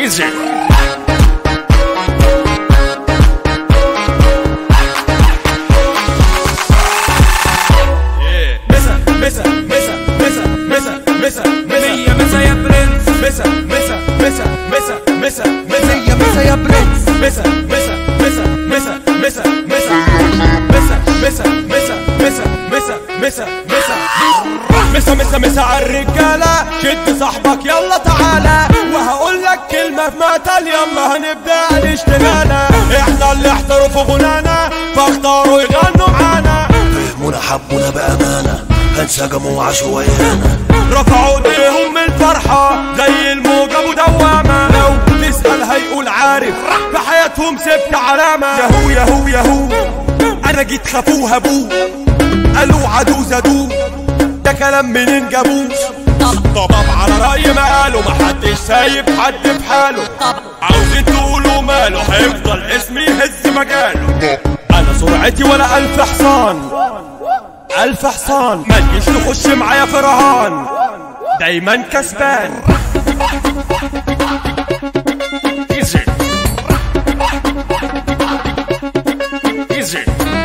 Easy. مسا مسا مسا مسا مسا مسا مية مسا يا برنس مسا مسا مسا مسا مسا مسا مية مسا يا برنس مسا مسا مسا مسا مسا مسا مسا مسا مسا مسا مسا مسا مسا مسا مسا مسا عالرجالة شد صاحبك يلا تعالى وهقول لك كلمة في مقتل يلا هنبدأ الاشتغالة احنا اللي احترفوا غنانا فاختاروا يغنوا معانا فهمونا حبونا بأمانة هنسجموا عشوائيانا رفعوا ايديهم من الفرحة زي الموجة مدوامة لو تسأل هيقول عارف بحياتهم سبت علامة يهو يهو يهو انا جيت خافوه هبوه قالوا عدو زادوه ده كلام منين جابوه طباب على رأي ما قالوا محدش سايب حد في حاله عاوزين تقولوا ماله هيفضل اسمي يهز مجاله انا سرعتي ولا الف حصان ألف حصان ما تجيش تخش معايا في رهان دايما كسبان Easy. Easy.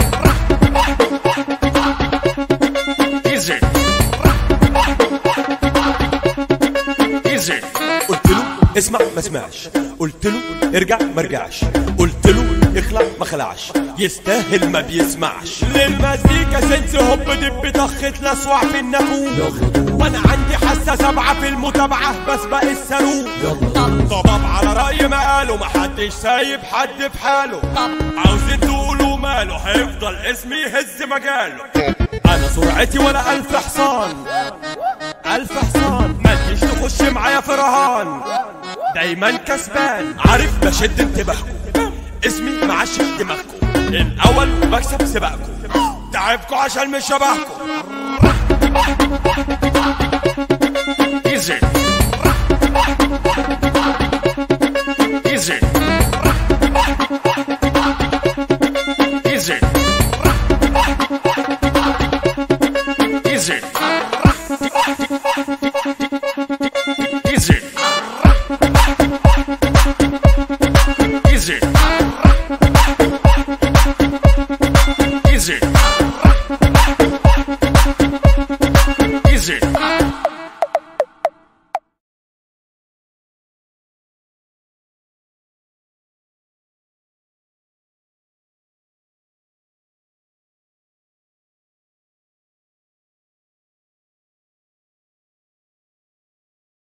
Easy. Easy. قلت له اسمع ما سمعش قلت له ارجع ما رجعش قلت له اخلع ما خلعش يستاهل ما بيسمعش للمزيكا سنس هوب دب طخت لسوع في النافوخ وانا عندي حاسه سبعه في المتابعه بسبق الصاروخ طباب على رأي ما قالوا محدش سايب حد في حاله عاوزين تقولوا ماله هيفضل اسمي يهز مجاله انا سرعتي ولا الف حصان ألف حصان ما تجيش تخش معايا في رهان دايما كسبان عارف بشد انتباهكم اسمي معشق دماغكم الأول بكسب سباقكم تعبكم عشان مش شبهكم Easy.